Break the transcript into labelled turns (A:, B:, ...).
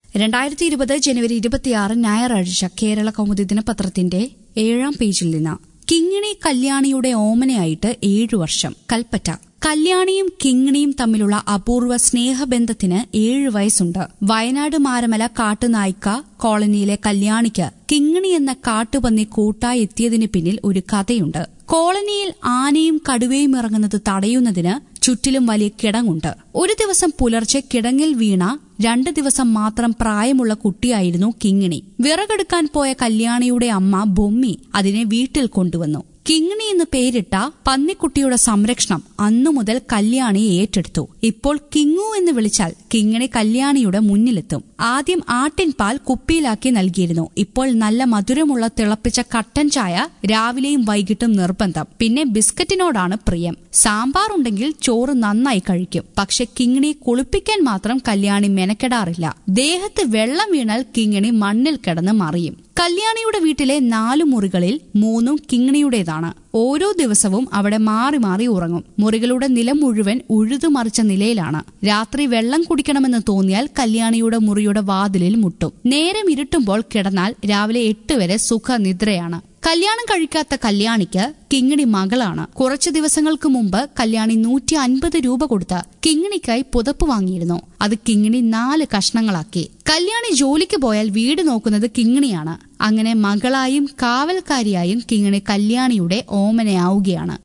A: രണ്ടായിരത്തി ഇരുപത് ജനുവരി ഇരുപത്തിയാറ് ഞായറാഴ്ച കേരള കൗമുദി ദിനപത്രത്തിന്റെ ഏഴാം പേജിൽ നിന്ന് കിങ്ങിണി കല്യാണിയുടെ ഓമനയായിട്ട് ഏഴു വർഷം കൽപ്പറ്റ കല്യാണിയും കിങ്ങിണിയും തമ്മിലുള്ള അപൂർവ സ്നേഹബന്ധത്തിന് ഏഴ് വയസ്സുണ്ട് വയനാട് മാരമല കാട്ടുനായ്ക്ക കോളനിയിലെ കല്യാണിക്ക് കിങ്ങിണി എന്ന കാട്ടുപന്നി കൂട്ടായി എത്തിയതിന് പിന്നിൽ ഒരു കഥയുണ്ട് കോളനിയിൽ ആനയും കടുവയും ഇറങ്ങുന്നത് തടയുന്നതിന് ചുറ്റിലും വലിയ കിടങ്ങുണ്ട് ഒരു ദിവസം പുലർച്ചെ കിടങ്ങിൽ വീണ രണ്ട് ദിവസം മാത്രം പ്രായമുള്ള കുട്ടിയായിരുന്നു കിങ്ങിണി വിറകെടുക്കാൻ പോയ കല്യാണിയുടെ അമ്മ ബൊമ്മി അതിനെ വീട്ടിൽ കൊണ്ടുവന്നു കിങ്ങിണി എന്ന് പേരിട്ട പന്നിക്കുട്ടിയുടെ സംരക്ഷണം അന്നു മുതൽ കല്യാണി ഏറ്റെടുത്തു ഇപ്പോൾ കിങ്ങു എന്ന് വിളിച്ചാൽ കിങ്ങിണി കല്യാണിയുടെ മുന്നിലെത്തും ആദ്യം ആട്ടിൻ പാൽ കുപ്പിയിലാക്കി നൽകിയിരുന്നു ഇപ്പോൾ നല്ല മധുരമുള്ള തിളപ്പിച്ച കട്ടൻ ചായ രാവിലെയും വൈകിട്ടും നിർബന്ധം പിന്നെ ബിസ്ക്കറ്റിനോടാണ് പ്രിയം സാമ്പാർ ഉണ്ടെങ്കിൽ ചോറ് നന്നായി കഴിക്കും പക്ഷെ കിങ്ങിണി കുളിപ്പിക്കാൻ മാത്രം കല്യാണി മെനക്കെടാറില്ല ദേഹത്ത് വെള്ളം വീണാൽ കിങ്ങിണി മണ്ണിൽ കിടന്ന് മറിയും കല്യാണിയുടെ വീട്ടിലെ നാലു മുറികളിൽ മൂന്നും കിങ്ങിണിയുടേതാണ് ഓരോ ദിവസവും അവിടെ മാറി മാറി ഉറങ്ങും മുറികളുടെ നിലം മുഴുവൻ ഉഴുതുമറിച്ച നിലയിലാണ് രാത്രി വെള്ളം കുടിക്കണമെന്ന് തോന്നിയാൽ കല്യാണിയുടെ മുറിയുടെ വാതിലിൽ മുട്ടും നേരം ഇരുട്ടുമ്പോൾ കിടന്നാൽ രാവിലെ എട്ട് വരെ സുഖനിദ്രയാണ് കല്യാണം കഴിക്കാത്ത കല്യാണിക്ക് കിങ്ങിണി മകളാണ് കുറച്ചു ദിവസങ്ങൾക്ക് മുമ്പ് കല്യാണി നൂറ്റി അൻപത് രൂപ കൊടുത്ത് കിങ്ങിണിക്കായി പുതപ്പ് വാങ്ങിയിരുന്നു അത് കിങ്ങിണി നാല് കഷ്ണങ്ങളാക്കി കല്യാണി ജോലിക്ക് പോയാൽ വീട് നോക്കുന്നത് കിങ്ങിണിയാണ് അങ്ങനെ മകളായും കാവൽക്കാരിയായും കിങ്ങിണി കല്യാണിയുടെ ഓമനയാവുകയാണ്